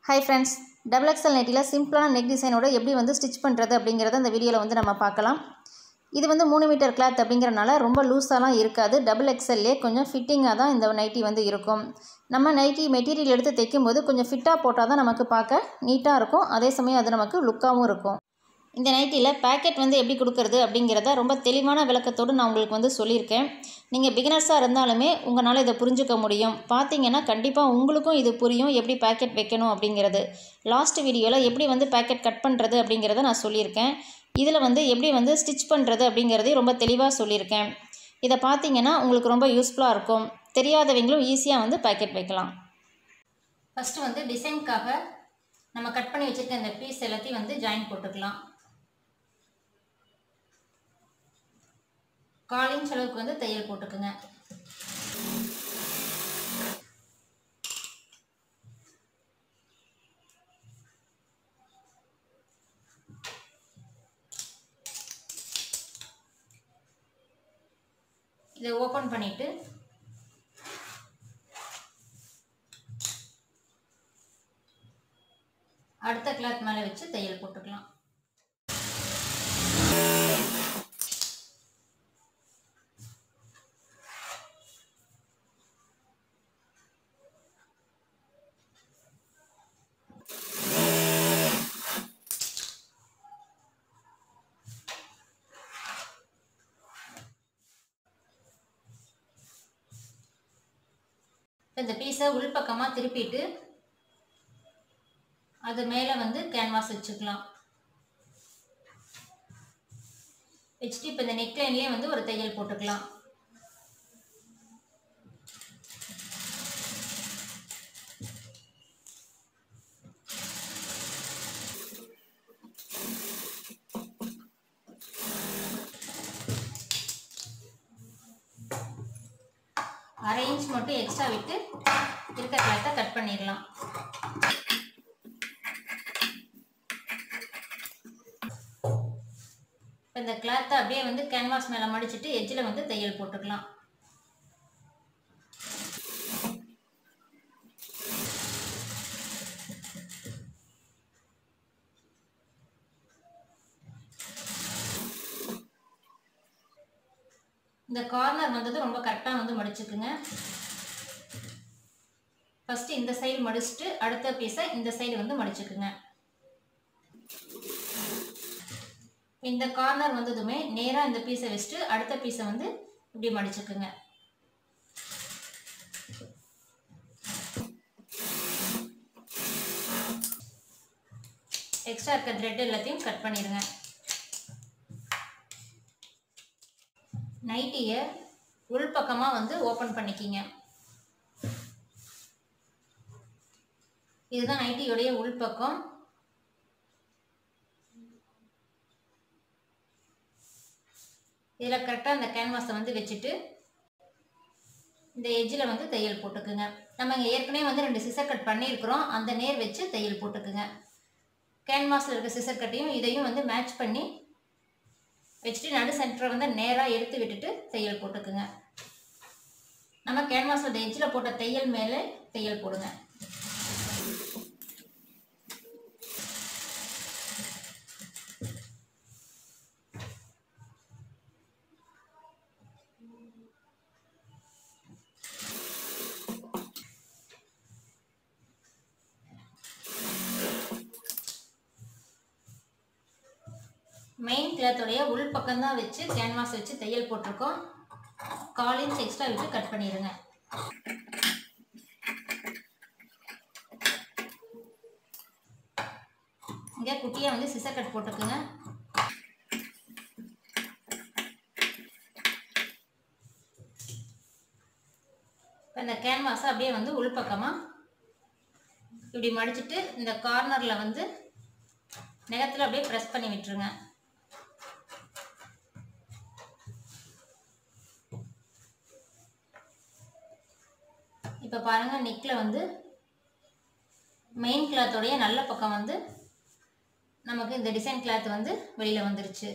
hi friends double XL நைட்டியில் சிம்பிளான neck டிசைனோட எப்படி வந்து ஸ்டிச் பண்ணுறது அப்படிங்கிறத இந்த வீடியோவில் வந்து நம்ம பார்க்கலாம் இது வந்து மூணு மீட்டர் கிளாத் அப்படிங்கிறனால ரொம்ப லூஸாலாம் இருக்காது டபுள் எக்ஸல்லே கொஞ்சம் ஃபிட்டிங்காக தான் இந்த நைட்டி வந்து இருக்கும் நம்ம நைட்டி மெட்டீரியல் எடுத்து தைக்கும் போது கொஞ்சம் ஃபிட்டாக போட்டால் தான் நமக்கு பார்க்க நீட்டாக இருக்கும் அதே சமயம் அது நமக்கு லுக்காகவும் இருக்கும் இந்த நைட்டியில் பேக்கெட் வந்து எப்படி கொடுக்கறது அப்படிங்கிறத ரொம்ப தெளிவான விளக்கத்தோடு நான் உங்களுக்கு வந்து சொல்லியிருக்கேன் நீங்கள் பிகினர்ஸாக இருந்தாலுமே உங்களால் இதை புரிஞ்சுக்க முடியும் பார்த்தீங்கன்னா கண்டிப்பாக உங்களுக்கும் இது புரியும் எப்படி பேக்கெட் வைக்கணும் அப்படிங்கிறது லாஸ்ட் வீடியோவில் எப்படி வந்து பேக்கெட் கட் பண்ணுறது அப்படிங்கிறத நான் சொல்லியிருக்கேன் இதில் வந்து எப்படி வந்து ஸ்டிச் பண்ணுறது அப்படிங்கிறதையும் ரொம்ப தெளிவாக சொல்லியிருக்கேன் இதை பார்த்தீங்கன்னா உங்களுக்கு ரொம்ப யூஸ்ஃபுல்லாக இருக்கும் தெரியாதவங்களும் ஈஸியாக வந்து பேக்கெட் வைக்கலாம் ஃபஸ்ட்டு வந்து டிசைனுக்காக நம்ம கட் பண்ணி வச்சுருக்க இந்த பீஸ் எல்லாத்தையும் வந்து ஜாயின் போட்டுக்கலாம் கால் இன்ச் அளவுக்கு வந்து தையல் போட்டுக்குங்க இதை ஓப்பன் பண்ணிவிட்டு அடுத்த கிளாத் மேலே வச்சு தையல் போட்டுக்கலாம் இந்த பீஸை உள்பக்கமாக திருப்பிட்டு அது மேலே வந்து கேன்வாஸ் வச்சுக்கலாம் வச்சுட்டு இப்போ இந்த நெக்லைன்லேயே வந்து ஒரு தையல் போட்டுக்கலாம் அரை இன்ச் மட்டும் எக்ஸ்ட்ரா விட்டு இருக்க கிளாத்தை கட் பண்ணிடலாம் இப்போ இந்த கிளாத்தை அப்படியே வந்து கேன்வாஸ் மேலே மடிச்சுட்டு எஜ்ஜில் வந்து தையல் போட்டுக்கலாம் இந்த கார்னர் வந்தது ரொம்ப கரெக்டாக வந்து மடிச்சுக்குங்க ஃபஸ்ட்டு இந்த சைடு மடிச்சுட்டு அடுத்த பீஸை இந்த சைடு வந்து மடிச்சுக்குங்க இந்த கார்னர் வந்ததுமே நேராக இந்த பீஸை வச்சுட்டு அடுத்த பீஸை வந்து இப்படி மடிச்சுக்குங்க எக்ஸ்ட்ரா இருக்க த்ரெட் எல்லாத்தையும் கட் பண்ணிடுங்க நைட்டியை உள்பக்கமாக வந்து ஓப்பன் பண்ணிக்கிங்க இதுதான் நைட்டியோடைய உள்பக்கம் இதில் கரெக்டாக அந்த கேன்வாஸை வந்து வச்சுட்டு இந்த எஜ்ஜில் வந்து தையல் போட்டுக்குங்க நம்ம இங்கே ஏற்கனவே வந்து ரெண்டு சிசர் கட் பண்ணியிருக்கிறோம் அந்த நேர் வச்சு தையல் போட்டுக்குங்க கேன்வாஸில் இருக்க சிசர் கட்டையும் இதையும் வந்து மேட்ச் பண்ணி வச்சுட்டு நடு சென்டரை வந்து நேராக எடுத்து விட்டுட்டு தையல் போட்டுக்குங்க நம்ம கேன்வாஸோட எஜ்ஜில் போட்ட தையல் மேலே தையல் போடுங்க மெயின் கிளாத்தோடைய உள் பக்கம் தான் வச்சு கேன்வாஸ் வச்சு தையல் போட்டிருக்கோம் கால் இன்ச் எக்ஸ்ட்ரா விட்டு கட் பண்ணிடுங்க இங்கே குட்டியாக வந்து சிசர் கட் போட்டுக்குங்க இப்போ இந்த கேன்வாஸை அப்படியே வந்து உள்பக்கமாக இப்படி மடிச்சுட்டு இந்த கார்னரில் வந்து நகத்தில் அப்படியே ப்ரெஸ் பண்ணி விட்டுருங்க இப்போ பாருங்கள் நெக்கில் வந்து மெயின் கிளாத்தோடைய நல்ல பக்கம் வந்து நமக்கு இந்த டிசைன் கிளாத் வந்து வெளியில் வந்துருச்சு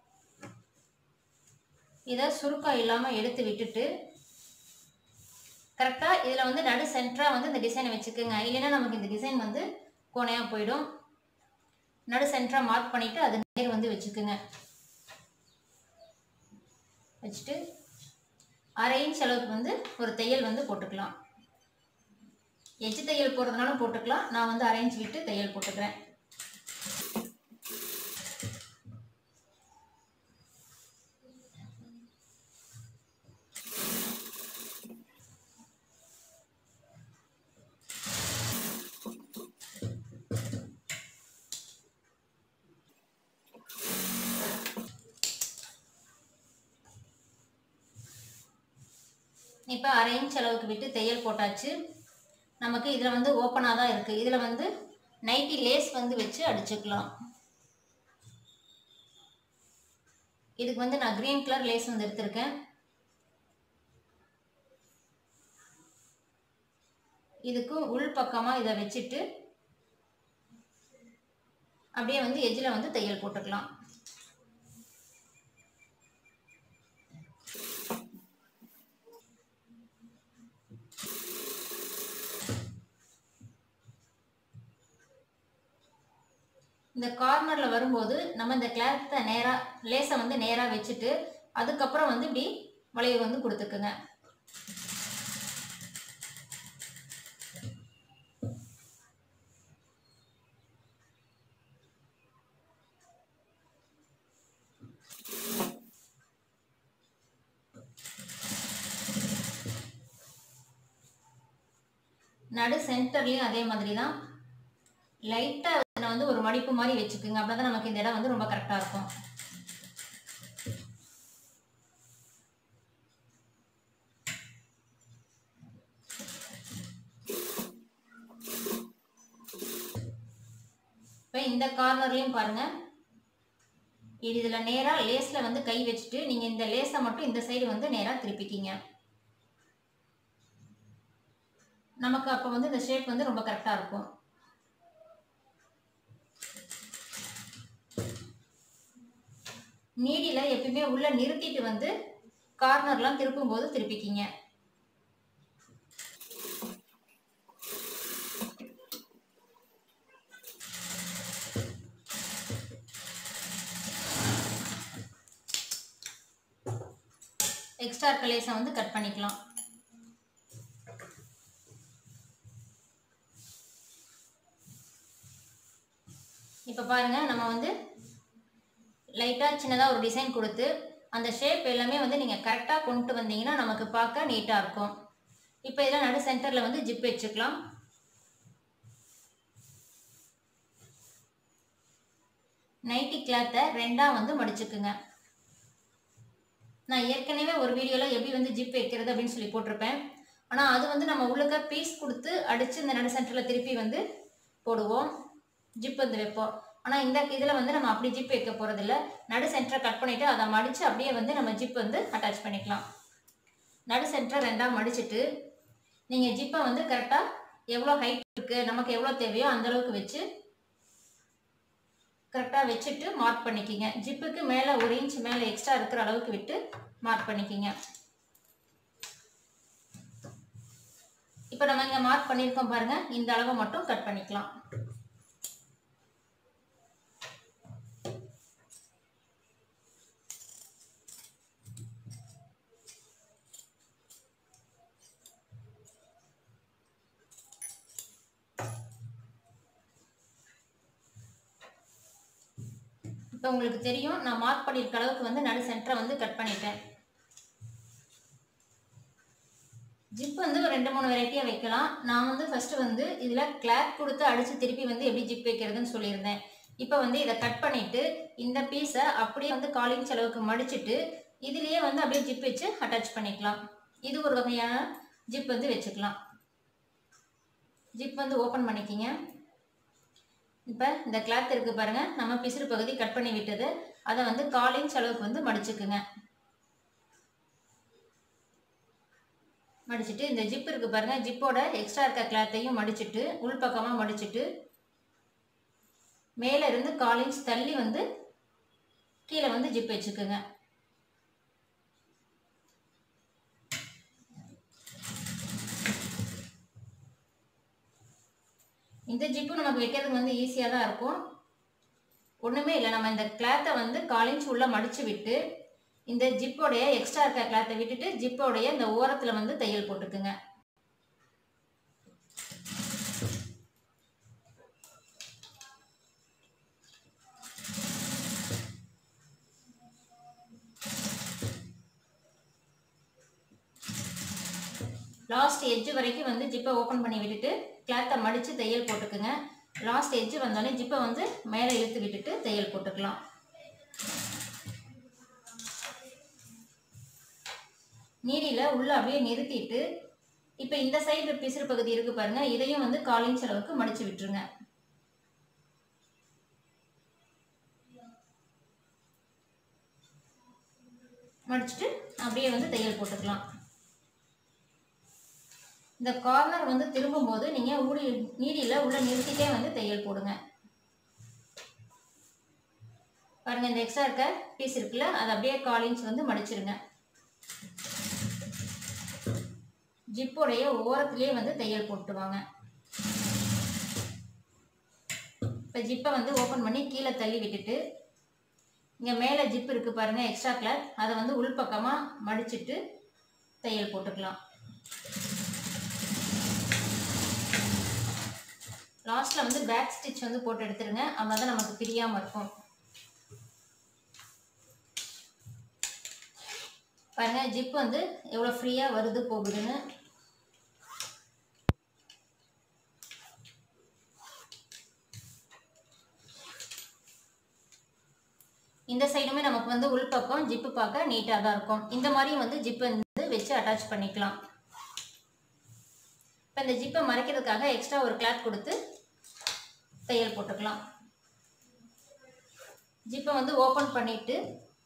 இதை சுருக்கம் இல்லாமல் எடுத்து விட்டுட்டு கரெக்டாக இதில் வந்து நடு சென்டராக வந்து இந்த டிசைனை வச்சுக்கோங்க இல்லைன்னா நமக்கு இந்த டிசைன் வந்து கோணையாக போயிடும் நடு சென்டராக மார்க் பண்ணிவிட்டு அது நேர் வந்து வச்சுக்கோங்க வச்சுட்டு அரை இன்ச் அளவுக்கு வந்து ஒரு தையல் வந்து போட்டுக்கலாம் எஜ்ஜு தையல் போடுறதுனாலும் போட்டுக்கலாம் நான் வந்து அரை இன்ச் விட்டு தையல் போட்டுக்கிறேன் இப்போ அரை இன்ச் அளவுக்கு விட்டு தையல் போட்டாச்சு நமக்கு இதில் வந்து ஓப்பனாக தான் இருக்குது இதில் வந்து நைட்டி லேஸ் வந்து வச்சு அடிச்சுக்கலாம் இதுக்கு வந்து நான் க்ரீன் கலர் லேஸ் வந்து எடுத்திருக்கேன் இதுக்கு உள் பக்கமாக இதை வச்சுட்டு அப்படியே வந்து எஜ்ஜில் வந்து தையல் போட்டுக்கலாம் இந்த கார்னரில் வரும்போது நம்ம இந்த கிளாத்தை நேராக லேஸை வந்து நேராக வச்சுட்டு அதுக்கப்புறம் வந்து இப்படி வளைவு வந்து கொடுத்துக்குங்க நடு சென்டர்லேயும் அதே மாதிரி தான் லைட்டாக அதில் வந்து ஒரு மடிப்பு மாதிரி வச்சுக்கோங்க அப்போ தான் நமக்கு இந்த இடம் வந்து ரொம்ப கரெக்டாக இருக்கும் இப்போ இந்த கார்னர்லேயும் பாருங்கள் இது இதில் நேராக லேஸில் வந்து கை வச்சுட்டு நீங்கள் இந்த லேஸை மட்டும் இந்த சைடு வந்து நேராக திருப்பிக்கிங்க நமக்கு அப்போ வந்து இந்த ஷேப் வந்து ரொம்ப கரெக்டாக இருக்கும் நீடியில் எப்பயுமே உள்ள நிறுத்திட்டு வந்து கார்னர்லாம் திருப்பும் போது திருப்பிக்கிங்க எக்ஸ்ட்ரா இருக்க லேஸை வந்து கட் பண்ணிக்கலாம் இப்போ பாருங்கள் நம்ம வந்து லைட்டாக சின்னதாக ஒரு டிசைன் கொடுத்து அந்த ஷேப் எல்லாமே வந்து நீங்கள் கரெக்டாக கொண்டு வந்தீங்கன்னா நமக்கு பார்க்க நீட்டாக இருக்கும் இப்போ இதில் நடு சென்டரில் வந்து ஜிப் வச்சுக்கலாம் நைட்டி கிளாத்தை ரெண்டாக வந்து மடிச்சுக்குங்க நான் ஏற்கனவே ஒரு வீடியோவில் எப்படி வந்து ஜிப் வைக்கிறது அப்படின்னு சொல்லி போட்டிருப்பேன் ஆனால் அது வந்து நம்ம உள்ளுக்க பீஸ் கொடுத்து அடித்து இந்த நடு சென்டரில் திருப்பி வந்து போடுவோம் ஜிப் வந்து வைப்போம் ஆனால் இந்த இதில் வந்து நம்ம அப்படி ஜிப் வைக்க போகிறதில்ல நடு சென்டரை கட் பண்ணிவிட்டு அதை மடித்து அப்படியே வந்து நம்ம ஜிப் வந்து அட்டாச் பண்ணிக்கலாம் நடு சென்டரை ரெண்டாக மடிச்சுட்டு நீங்கள் ஜிப்பை வந்து கரெக்டாக எவ்வளோ ஹைட் இருக்குது நமக்கு எவ்வளோ தேவையோ அந்த அளவுக்கு வச்சு கரெக்டாக வச்சுட்டு மார்க் பண்ணிக்கிங்க ஜிப்புக்கு மேலே ஒரு இன்ச் மேலே எக்ஸ்ட்ரா இருக்கிற அளவுக்கு விட்டு மார்க் பண்ணிக்கிங்க இப்போ நம்ம இங்கே மார்க் பண்ணியிருக்கோம் பாருங்கள் இந்த அளவை மட்டும் கட் பண்ணிக்கலாம் இப்போ உங்களுக்கு தெரியும் நான் மார்க் பண்ணியிருக்க அளவுக்கு வந்து நடு சென்டரை வந்து கட் பண்ணிட்டேன் ஜிப் வந்து ஒரு ரெண்டு மூணு வெரைட்டியாக வைக்கலாம் நான் வந்து ஃபஸ்ட்டு வந்து இதில் கிளாத் கொடுத்து அடித்து திருப்பி வந்து எப்படி ஜிப் வைக்கிறதுன்னு சொல்லியிருந்தேன் இப்போ வந்து இதை கட் பண்ணிவிட்டு இந்த பீஸை அப்படியே வந்து கால் இன்ச் அளவுக்கு மடிச்சுட்டு இதுலேயே வந்து அப்படியே ஜிப் வச்சு அட்டாச் பண்ணிக்கலாம் இது ஒரு வகையான ஜிப் வந்து வச்சுக்கலாம் ஜிப் வந்து ஓப்பன் பண்ணிக்கிங்க இப்போ இந்த கிளாத் இருக்குது பாருங்கள் நம்ம பிசுறு பகுதி கட் பண்ணி விட்டது அதை வந்து கால் இன்ச் அளவுக்கு வந்து மடிச்சுக்குங்க மடிச்சுட்டு இந்த ஜிப் இருக்குது பாருங்கள் ஜிப்போட எக்ஸ்ட்ரா இருக்க கிளாத்தையும் மடிச்சுட்டு உள்பக்கமாக மடிச்சுட்டு மேலே இருந்து கால் இன்ச் தள்ளி வந்து கீழே வந்து ஜிப் வச்சுக்குங்க இந்த ஜிப்பு நமக்கு வைக்கிறதுக்கு வந்து ஈஸியாக தான் இருக்கும் ஒன்றுமே இல்லை நம்ம இந்த கிளாத்தை வந்து கால் இன்ச் உள்ளே மடித்து விட்டு இந்த ஜிப்போடைய எக்ஸ்ட்ரா இருக்க கிளாத்தை விட்டுட்டு ஜிப்போடைய இந்த ஓரத்தில் வந்து தையல் போட்டுக்குங்க லாஸ்ட் எட்ஜ் வரைக்கும் வந்து ஜிப்பை ஓப்பன் பண்ணி விட்டுட்டு கிளாத்தை மடித்து தையல் போட்டுக்குங்க லாஸ்ட் எட்ஜ் வந்தோடனே ஜிப்பை வந்து மேலே இழுத்து விட்டுட்டு தையல் போட்டுக்கலாம் நீடியில் உள்ளே அப்படியே நிறுத்திட்டு இப்போ இந்த சைடு பிசிறு பகுதி இருக்குது பாருங்கள் இதையும் வந்து கால் இன்ச் அளவுக்கு மடித்து விட்டுருங்க மடிச்சுட்டு அப்படியே வந்து தையல் போட்டுக்கலாம் இந்த கார்னர் வந்து திரும்பும்போது நீங்கள் ஊடி நீடியில் உள்ள நிறுத்திட்டே வந்து தையல் போடுங்க பாருங்கள் இந்த எக்ஸ்ட்ரா இருக்க பீஸ் இருக்குல்ல அதை அப்படியே கால் இன்ச் வந்து மடிச்சிருங்க ஜிப்போடைய ஓரத்துலேயே வந்து தையல் போட்டுவாங்க இப்போ ஜிப்பை வந்து ஓப்பன் பண்ணி கீழே தள்ளி விட்டுட்டு இங்கே மேலே ஜிப் இருக்குது பாருங்கள் எக்ஸ்ட்ரா கிளாத் அதை வந்து உள்பக்கமாக மடிச்சிட்டு தையல் போட்டுக்கலாம் லாஸ்ட்டில் வந்து பேக் ஸ்டிச் வந்து போட்டு எடுத்துருங்க அப்போ தான் நமக்கு பிரியாமல் இருக்கும் பாருங்கள் ஜிப் வந்து எவ்வளோ ஃப்ரீயாக வருது போகுதுன்னு இந்த சைடுமே நமக்கு வந்து உள்பக்கம் ஜிப்பு பார்க்க நீட்டாக தான் இருக்கும் இந்த மாதிரியும் வந்து ஜிப்பை வந்து வச்சு அட்டாச் பண்ணிக்கலாம் இப்போ இந்த ஜிப்பை மறைக்கிறதுக்காக எக்ஸ்ட்ரா ஒரு கிளாத் கொடுத்து தையல் போட்டுக்கலாம் ஜிப்பை வந்து ஓப்பன் பண்ணிவிட்டு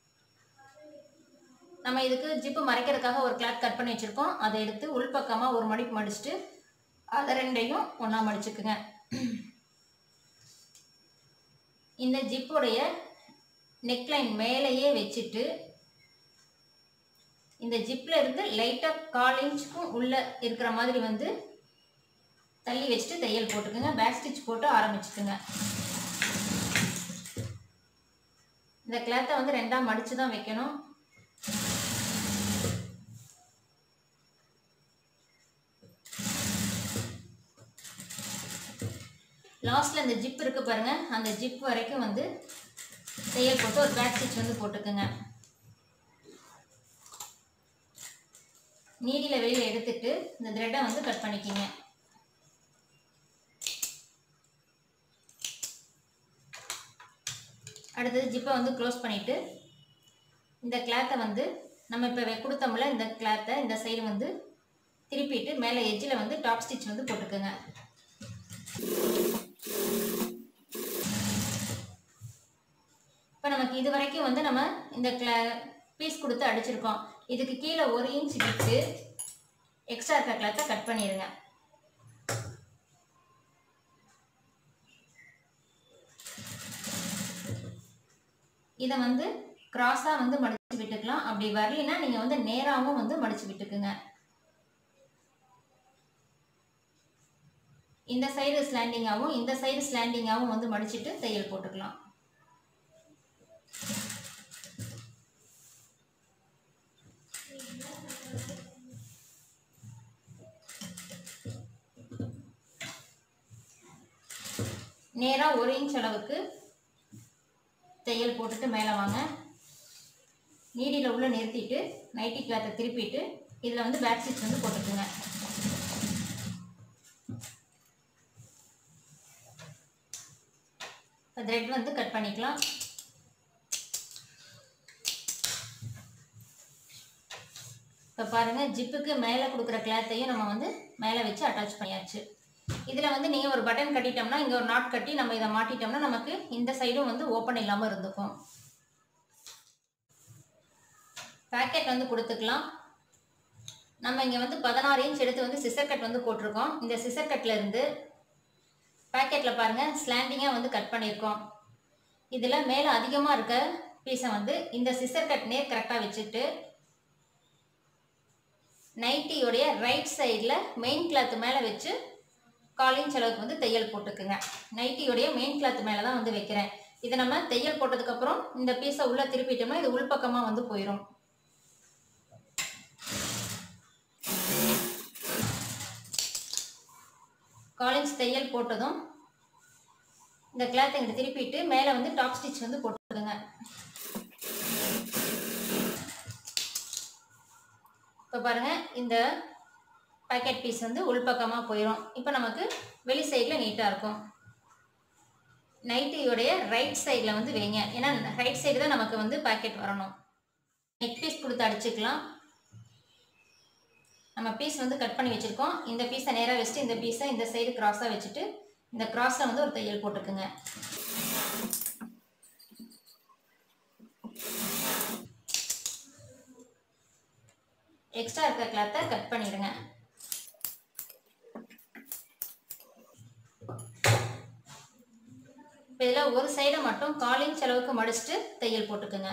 நம்ம இதுக்கு ஜிப்பு மறைக்கிறதுக்காக ஒரு கிளாத் கட் பண்ணி வச்சுருக்கோம் அதை எடுத்து உள்பக்கமாக ஒரு மடிப்பு மடிச்சுட்டு அதை ரெண்டையும் ஒன்றா மடிச்சுக்குங்க இந்த ஜிப்புடைய நெக்லைன் மேலேயே வச்சுட்டு இந்த ஜிப்பில் இருந்து லைட்டாக கால் இன்ச்சுக்கும் உள்ளே இருக்கிற மாதிரி வந்து தள்ளி வச்சுட்டு தையல் போட்டுக்குங்க பேக் ஸ்டிச் போட்டு ஆரம்பிச்சுக்குங்க இந்த கிளாத்தை வந்து ரெண்டாக மடித்து தான் வைக்கணும் லாஸ்ட்டில் இந்த ஜிப் இருக்குது பாருங்கள் அந்த ஜிப் வரைக்கும் வந்து தையல் போட்டு ஒரு பேக் ஸ்டிச் வந்து போட்டுக்குங்க நீடியில் வெளியில் எடுத்துட்டு இந்த த்ரெட்டை வந்து கட் பண்ணிக்கிங்க அடுத்தது ஜிப்பை வந்து க்ளோஸ் பண்ணிவிட்டு இந்த கிளாத்தை வந்து நம்ம இப்போ கொடுத்தோம்ல இந்த கிளாத்தை இந்த சைடு வந்து திருப்பிட்டு மேலே எஜ்ஜில் வந்து டாப் ஸ்டிச் வந்து போட்டுக்கோங்க இப்போ நமக்கு இது வரைக்கும் வந்து நம்ம இந்த கிளா பீஸ் கொடுத்து அடிச்சிருக்கோம் இதுக்கு கீழே ஒரு இன்ச் விட்டு எக்ஸ்ட்ரா இருக்க கிளாத்தை கட் பண்ணிடுங்க இதை வந்து கிராஸாக வந்து மடித்து விட்டுக்கலாம் அப்படி வரலைன்னா நீங்கள் வந்து நேராகவும் வந்து மடித்து விட்டுக்குங்க இந்த சைடு ஸ்லாண்டிங்காகவும் இந்த சைடு ஸ்லாண்டிங்காகவும் வந்து மடிச்சிட்டு தையல் போட்டுக்கலாம் நேராக ஒரு இன்ச் அளவுக்கு தையல் போட்டுட்டு மேலே வாங்க நீடியில் உள்ள நிறுத்திட்டு நைட்டி கிளாத்தை திருப்பிட்டு இதில் வந்து பேக் ஸ்டிச் வந்து போட்டுக்குங்க இப்போ த்ரெட் வந்து கட் பண்ணிக்கலாம் இப்போ பாருங்கள் ஜிப்புக்கு மேலே கொடுக்குற கிளாத்தையும் நம்ம வந்து மேலே வச்சு அட்டாச் பண்ணியாச்சு இதில் வந்து நீங்கள் ஒரு பட்டன் கட்டிட்டோம்னா இங்கே ஒரு நாட் கட்டி நம்ம இதை மாட்டிட்டோம்னா நமக்கு இந்த சைடும் வந்து ஓப்பன் இல்லாமல் இருந்துக்கும் பேக்கெட் வந்து கொடுத்துக்கலாம் நம்ம இங்கே வந்து பதினாறு இன்ச் எடுத்து வந்து சிசர் கட் வந்து போட்டிருக்கோம் இந்த சிசர் கட்டில் இருந்து பேக்கெட்டில் பாருங்கள் ஸ்லாண்டிங்காக வந்து கட் பண்ணியிருக்கோம் இதில் மேலே அதிகமாக இருக்க பீஸை வந்து இந்த சிசர் கட் நேர் கரெக்டாக வச்சுட்டு நைட்டியோடைய ரைட் சைடில் மெயின் கிளாத் மேலே வச்சு கால் இன்ச் அளவுக்கு வந்து தையல் போட்டுக்குங்க நைட்டியோடைய மெயின் கிளாத் மேலே தான் வந்து வைக்கிறேன் இதை நம்ம தையல் போட்டதுக்கப்புறம் இந்த பீஸை உள்ளே திருப்பிட்டோம்னா இது உள்பக்கமாக வந்து போயிடும் கால் இன்ச் தையல் போட்டதும் இந்த கிளாத் இங்கிட்டு திருப்பிட்டு மேலே வந்து டாப் ஸ்டிச் வந்து போட்டுடுங்க இப்போ பாருங்கள் இந்த பேக்கெட் பீஸ் வந்து உள்பக்கமாக போயிடும் இப்போ நமக்கு வெளி சைடில் நீட்டாக இருக்கும் நைட்டியோடைய ரைட் சைடில் வந்து வைங்க ஏன்னா ரைட் சைடு தான் நமக்கு வந்து பேக்கெட் வரணும் நெக் பீஸ் கொடுத்து அடிச்சுக்கலாம் நம்ம பீஸ் வந்து கட் பண்ணி வச்சுருக்கோம் இந்த பீஸை நேராக வச்சுட்டு இந்த பீஸை இந்த சைடு கிராஸாக வச்சுட்டு இந்த கிராஸில் வந்து ஒரு தையல் போட்டுக்குங்க எக்ஸ்ட்ரா இருக்க கிளாத்தை கட் பண்ணிடுங்க இப்போ இதில் ஒரு சைடை மட்டும் கால் இன்ச் அளவுக்கு மடிச்சுட்டு தையல் போட்டுக்குங்க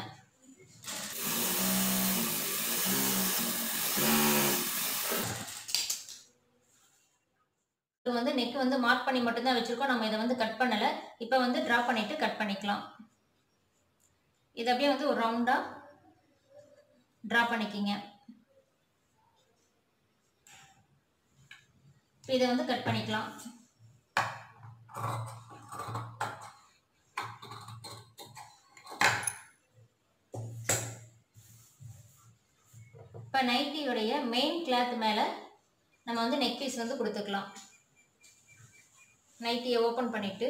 இது வந்து நெக் வந்து மார்க் பண்ணி மட்டும்தான் வச்சுருக்கோம் நம்ம இதை வந்து கட் பண்ணலை இப்போ வந்து ட்ரா பண்ணிவிட்டு கட் பண்ணிக்கலாம் இது அப்படியே வந்து ஒரு ரவுண்டாக ட்ரா பண்ணிக்கிங்க இப்போ இதை வந்து கட் பண்ணிக்கலாம் இப்போ நைட்டியோடைய மெயின் கிளாத் மேலே நம்ம வந்து நெக் பீஸ் வந்து கொடுத்துக்கலாம் நைட்டியை ஓப்பன் பண்ணிவிட்டு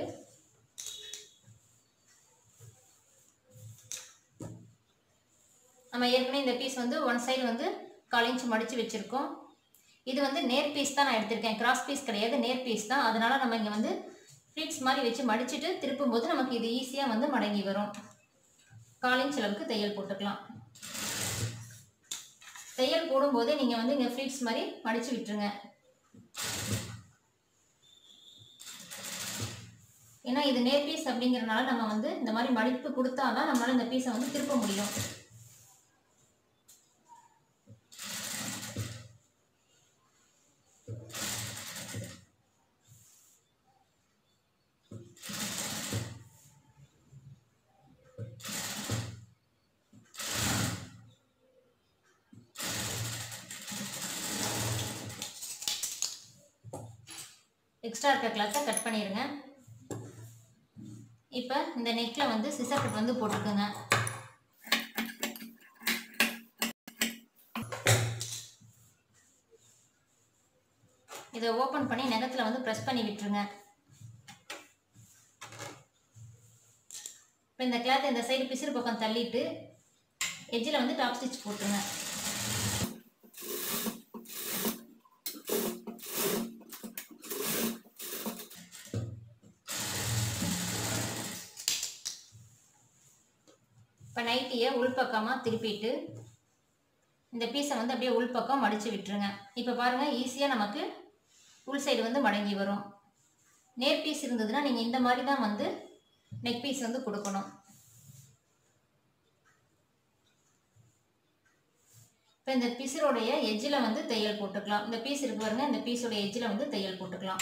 நம்ம ஏற்கனவே இந்த பீஸ் வந்து ஒன் சைடு வந்து கால் இன்ச் மடித்து வச்சுருக்கோம் இது வந்து நேர் பீஸ் தான் நான் எடுத்திருக்கேன் கிராஸ் பீஸ் கிடையாது நேர் பீஸ் தான் அதனால் நம்ம இங்கே வந்து ஃப்ளீட்ஸ் மாதிரி வச்சு மடிச்சுட்டு திருப்பும் போது நமக்கு இது ஈஸியாக வந்து மடங்கி வரும் கால் இன்ச் அளவுக்கு தையல் போட்டுக்கலாம் தையல் போடும்போதே நீங்கள் வந்து இங்கே ஃப்ளீட்ஸ் மாதிரி மடித்து விட்டுருங்க ஏன்னா இது நேர் பீஸ் அப்படிங்கிறனால நம்ம வந்து இந்த மாதிரி மடிப்பு கொடுத்தா தான் நம்மளால் இந்த பீஸை வந்து திருப்ப முடியும் எக்ஸ்ட்ரா இருக்க கிளாத்தை கட் பண்ணிடுங்க இப்போ இந்த நெக்கில் வந்து சிசர் கட் வந்து போட்டுக்கோங்க இதை ஓப்பன் பண்ணி நகத்தில் வந்து ப்ரெஸ் பண்ணி விட்டுருங்க இப்போ இந்த கிளாத்தை இந்த சைடு பிசிறு பக்கம் தள்ளிட்டு எட்ஜில் வந்து டாப் ஸ்டிச் போட்டுருங்க இப்போ நைட்டியை உள்பக்கமாக திருப்பிட்டு இந்த பீஸை வந்து அப்படியே உள்பக்கம் மடித்து விட்டுருங்க இப்போ பாருங்கள் ஈஸியாக நமக்கு உள் சைடு வந்து மடங்கி வரும் நேர் பீஸ் இருந்ததுன்னா நீங்கள் இந்த மாதிரி தான் வந்து நெக் பீஸ் வந்து கொடுக்கணும் இப்போ இந்த பிசிரோடைய எஜ்ஜில் வந்து தையல் போட்டுக்கலாம் இந்த பீஸ் இருக்கு பாருங்க இந்த பீஸோட எஜ்ஜில் வந்து தையல் போட்டுக்கலாம்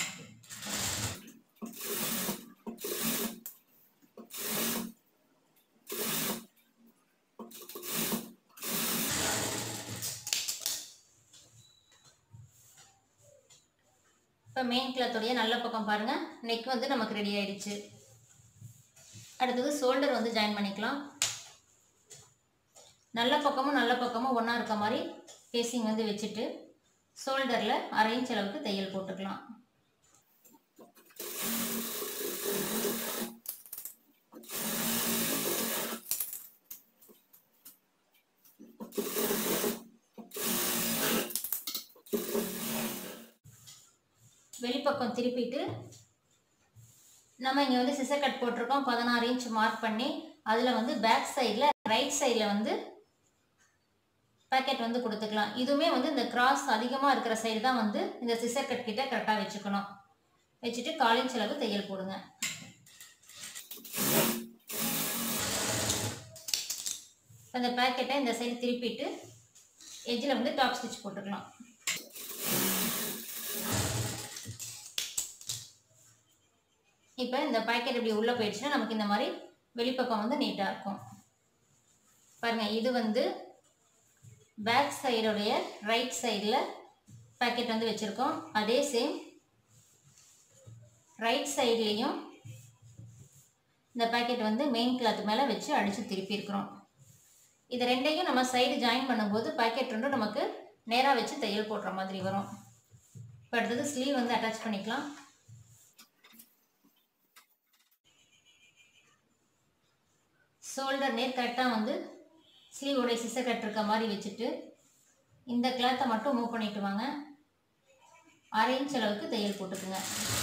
இப்போ மெயின் கிளாத்தோடைய நல்ல பக்கம் பாருங்கள் நெக் வந்து நமக்கு ரெடி ஆயிடுச்சு அடுத்தது ஷோல்டர் வந்து ஜாயின் பண்ணிக்கலாம் நல்ல பக்கமும் நல்ல பக்கமும் ஒன்றா இருக்க மாதிரி ஃபேஸிங் வந்து வச்சுட்டு ஷோல்டரில் அரை இன்ச் அளவுக்கு தையல் போட்டுக்கலாம் வெளிப்பக்கம் திருப்பிட்டு நம்ம இங்கே வந்து சிசர் கட் போட்டிருக்கோம் பதினாறு இன்ச் மார்க் பண்ணி அதில் வந்து பேக் சைடில் ரைட் சைடில் வந்து பேக்கெட் வந்து கொடுத்துக்கலாம் இதுவுமே வந்து இந்த கிராஸ் அதிகமாக இருக்கிற சைடு தான் வந்து இந்த சிசர் கட் கிட்ட கரெக்டாக வச்சுக்கணும் வச்சுட்டு காலின் அளவு தையல் போடுங்க அந்த பேக்கெட்டை இந்த சைடு திருப்பிட்டு எஜ்ஜில் வந்து டாப் ஸ்டிச் போட்டுக்கலாம் இப்போ இந்த பாக்கெட் இப்படி உள்ளே போயிடுச்சுன்னா நமக்கு இந்த மாதிரி வெளிப்பக்கம் வந்து நீட்டாக இருக்கும் பாருங்கள் இது வந்து பேக் சைடுடைய ரைட் சைடில் பாக்கெட் வந்து வச்சுருக்கோம் அதே சேம் ரைட் சைட்லேயும் இந்த பாக்கெட் வந்து மெயின் கிளாத் மேலே வச்சு அடித்து திருப்பியிருக்கிறோம் இது ரெண்டையும் நம்ம சைடு ஜாயின் பண்ணும்போது பாக்கெட் ரெண்டும் நமக்கு நேராக வச்சு தையல் போடுற மாதிரி வரும் இப்போ அடுத்தது ஸ்லீவ் வந்து அட்டாச் பண்ணிக்கலாம் ஷோல்டர் நேர் கரெக்டாக வந்து ஸ்லீவோடைய சிசர் கட் இருக்க மாதிரி வச்சுட்டு இந்த கிளாத்தை மட்டும் மூவ் பண்ணிட்டு வாங்க அரை இன்ச் அளவுக்கு தையல் போட்டுக்குங்க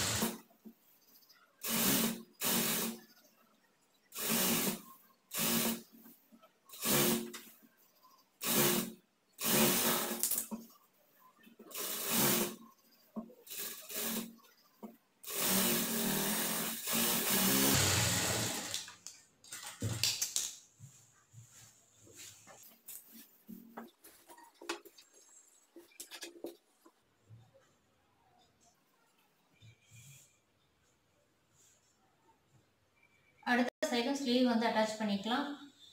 அடுத்த சைடும் ஸ்லீவ் வந்து அட்டாச் பண்ணிக்கலாம்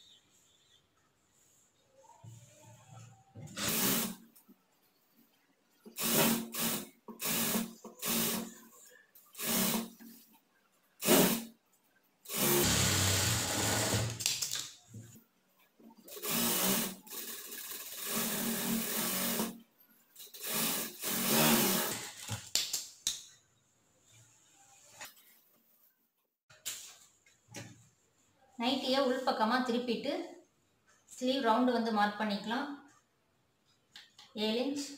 நைட்டியை உள்பக்கமாக திருப்பிட்டு ஸ்லீவ் ரவுண்டு வந்து மார்க் பண்ணிக்கலாம் ஏழு இன்ச்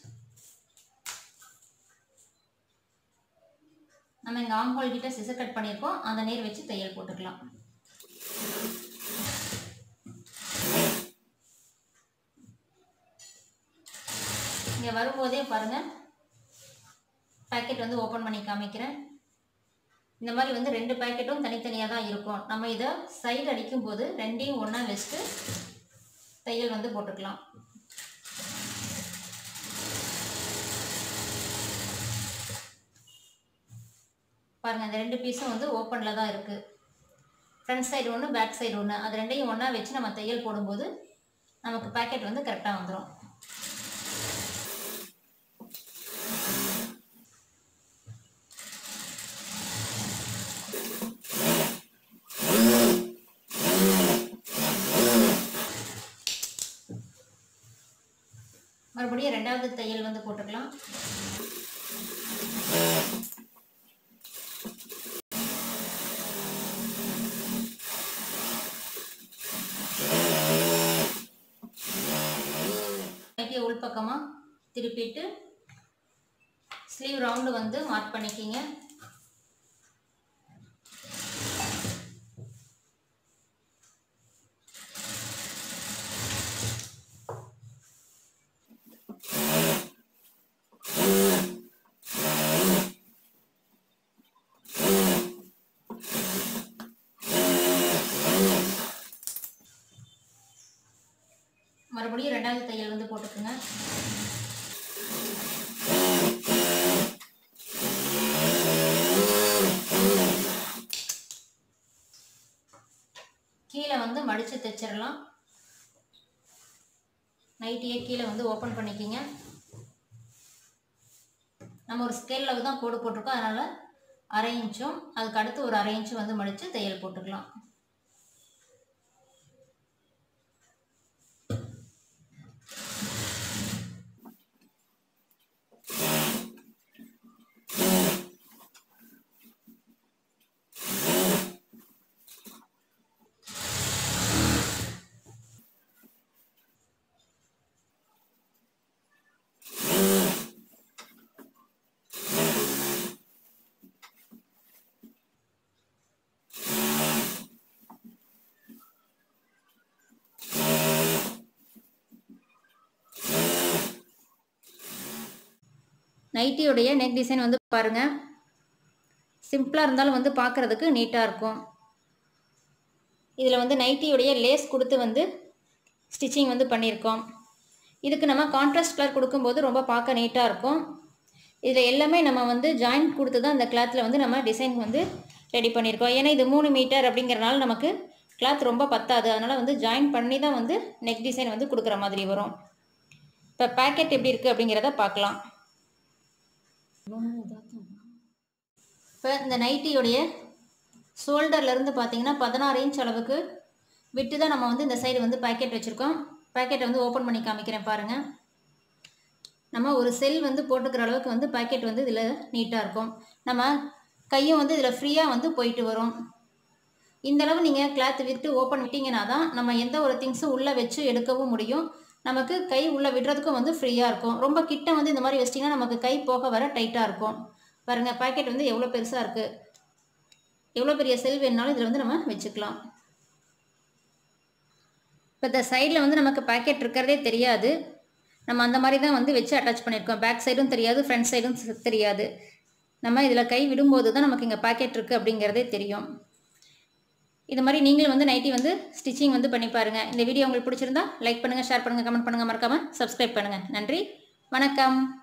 நம்ம இங்கே ஆம்ஹோல் கிட்ட சிசர் கட் பண்ணியிருக்கோம் அந்த நேர் வச்சு தையல் போட்டுக்கலாம் இங்கே வரும்போதே பாருங்கள் பேக்கெட் வந்து ஓப்பன் பண்ணி காமிக்கிறேன் இந்த மாதிரி வந்து ரெண்டு பேக்கெட்டும் தனித்தனியாக தான் இருக்கும் நம்ம இதை சைடு அடிக்கும்போது ரெண்டையும் ஒன்றா வச்சுட்டு தையல் வந்து போட்டுக்கலாம் பாருங்கள் இந்த ரெண்டு பீஸும் வந்து ஓப்பனில் தான் இருக்குது ஃப்ரண்ட் சைடு ஒன்று பேக் சைடு ஒன்று அது ரெண்டையும் ஒன்றா வச்சு நம்ம தையல் போடும்போது நமக்கு பேக்கெட் வந்து கரெக்டாக வந்துடும் மறுபடியும் ரெண்டாவது தையல் வந்து போட்டுக்கலாம் நைட்டியை உள்பக்கமாக திருப்பிட்டு ஸ்லீவ் ரவுண்டு வந்து மார்க் பண்ணிக்கிங்க மறுபடியும் ரெண்டாவது தையல் வந்து போட்டுக்குங்க கீழே வந்து மடித்து தைச்சிடலாம் நைட்டியே கீழே வந்து ஓப்பன் பண்ணிக்கிங்க நம்ம ஒரு ஸ்கேல் அளவு தான் கோடு போட்டிருக்கோம் அதனால் அரை இன்ச்சும் அதுக்கு அடுத்து ஒரு அரை இன்ச்சு வந்து மடித்து தையல் போட்டுக்கலாம் நைட்டியோடைய நெக் டிசைன் வந்து பாருங்கள் சிம்பிளாக இருந்தாலும் வந்து பார்க்குறதுக்கு நீட்டாக இருக்கும் இதில் வந்து நைட்டியோடைய லேஸ் கொடுத்து வந்து ஸ்டிச்சிங் வந்து பண்ணியிருக்கோம் இதுக்கு நம்ம கான்ட்ராஸ்ட் கலர் கொடுக்கும்போது ரொம்ப பார்க்க நீட்டாக இருக்கும் இதில் எல்லாமே நம்ம வந்து ஜாயிண்ட் கொடுத்து தான் அந்த கிளாத்தில் வந்து நம்ம டிசைன் வந்து ரெடி பண்ணியிருக்கோம் ஏன்னா இது மூணு மீட்டர் அப்படிங்கிறனால நமக்கு கிளாத் ரொம்ப பத்தாது அதனால் வந்து ஜாயின் பண்ணி தான் வந்து நெக் டிசைன் வந்து கொடுக்குற மாதிரி வரும் இப்போ பேக்கெட் எப்படி இருக்குது அப்படிங்கிறத பார்க்கலாம் இப்போ இந்த நைட்டியோடைய ஷோல்டர்லேருந்து பார்த்தீங்கன்னா பதினாறு இன்ச் அளவுக்கு விட்டு தான் நம்ம வந்து இந்த சைடு வந்து பேக்கெட் வச்சுருக்கோம் பேக்கெட்டை வந்து ஓப்பன் பண்ணி காமிக்கிறேன் பாருங்கள் நம்ம ஒரு செல் வந்து போட்டுக்கிற அளவுக்கு வந்து பேக்கெட் வந்து இதில் நீட்டாக இருக்கும் நம்ம கையும் வந்து இதில் ஃப்ரீயாக வந்து போயிட்டு வரும் இந்த அளவு நீங்கள் கிளாத் விட்டு ஓப்பன் விட்டிங்கன்னா தான் நம்ம எந்த ஒரு திங்ஸும் உள்ளே வச்சு எடுக்கவும் முடியும் நமக்கு கை உள்ளே விடுறதுக்கும் வந்து ஃப்ரீயாக இருக்கும் ரொம்ப கிட்ட வந்து இந்த மாதிரி வச்சிட்டிங்கன்னா நமக்கு கை போக வர டைட்டாக இருக்கும் பாருங்கள் பேக்கெட் வந்து எவ்வளோ பெருசாக இருக்குது எவ்வளோ பெரிய செல் வேணுனாலும் இதில் வந்து நம்ம வச்சுக்கலாம் இப்போ இந்த சைடில் வந்து நமக்கு பேக்கெட் இருக்கிறதே தெரியாது நம்ம அந்த மாதிரி தான் வந்து வச்சு அட்டாச் பண்ணியிருக்கோம் பேக் சைடும் தெரியாது ஃப்ரண்ட் சைடும் தெரியாது நம்ம இதில் கை விடும்போது தான் நமக்கு இங்கே பேக்கெட் இருக்குது அப்படிங்கிறதே தெரியும் இது மாதிரி நீங்களும் வந்து நைட்டி வந்து ஸ்டிச்சிங் வந்து பண்ணி பாருங்கள் இந்த வீடியோ உங்களுக்கு பிடிச்சிருந்தா லைக் பண்ணுங்கள் ஷேர் பண்ணுங்கள் கமெண்ட் பண்ணுங்கள் மறக்காமல் சப்ஸ்கிரைப் பண்ணுங்கள் நன்றி வணக்கம்